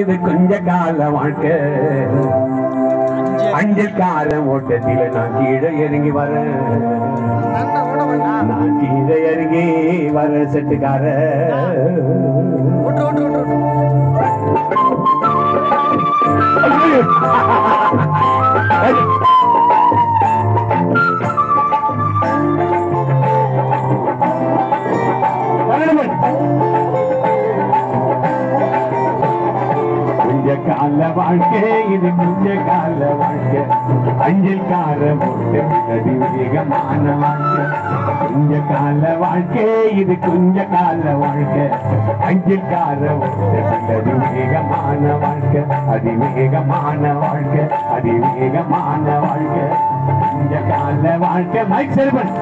இது கொஞ்ச கால வாழ்க்கை அஞ்சல் கால ஓட்டத்தில நான் கீழே இறங்கி வரேன் நான் கீழே இறங்கி வர செட்டுக்கார கொஞ்ச கால வாழ்க்கை இது கொஞ்ச கால வாழ்க்கை அஞ்சல் கால போட்டு அடி வேகமான வாழ்க்கை கொஞ்ச கால வாழ்க்கை இது கொஞ்ச கால வாழ்க்கை அஞ்சல் கால போட்டு அடி வேகமான வாழ்க்கை அதிவேகமான வாழ்க்கை அதிவேகமான வாழ்க்கை கொஞ்ச கால வாழ்க்கை மைக் செல்வன்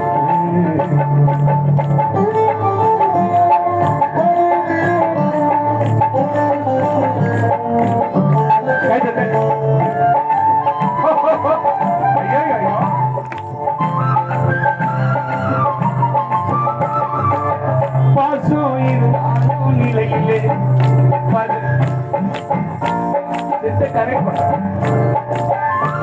பாசம் இருந்தாலும் நிலையிலே பல இதை correct பண்ணு.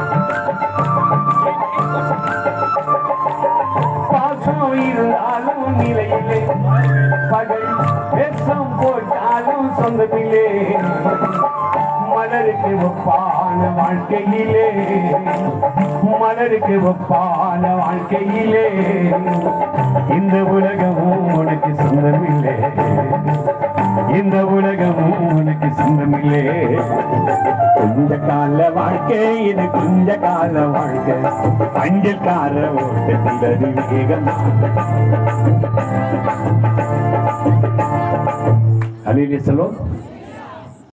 பாசம் இருந்தாலும் நிலையிலே பகல் வேஷம் போட்டாலும் சொந்தமில்லே மலருக்கு ஒப்பான வாழ்க்கையிலே மலருக்கு ஒப்பான வாழ்க்கையிலே இந்த உலகமும் உனக்கு சொந்தமில்லை இந்த உலகமும் உனக்கு சொந்தமில்லை கொஞ்ச கால வாழ்க்கை இது கொஞ்ச கால வாழ்க்கை அஞ்சல் கார ஓட்டத்தில் வேகமாக அலிலே செல்வம்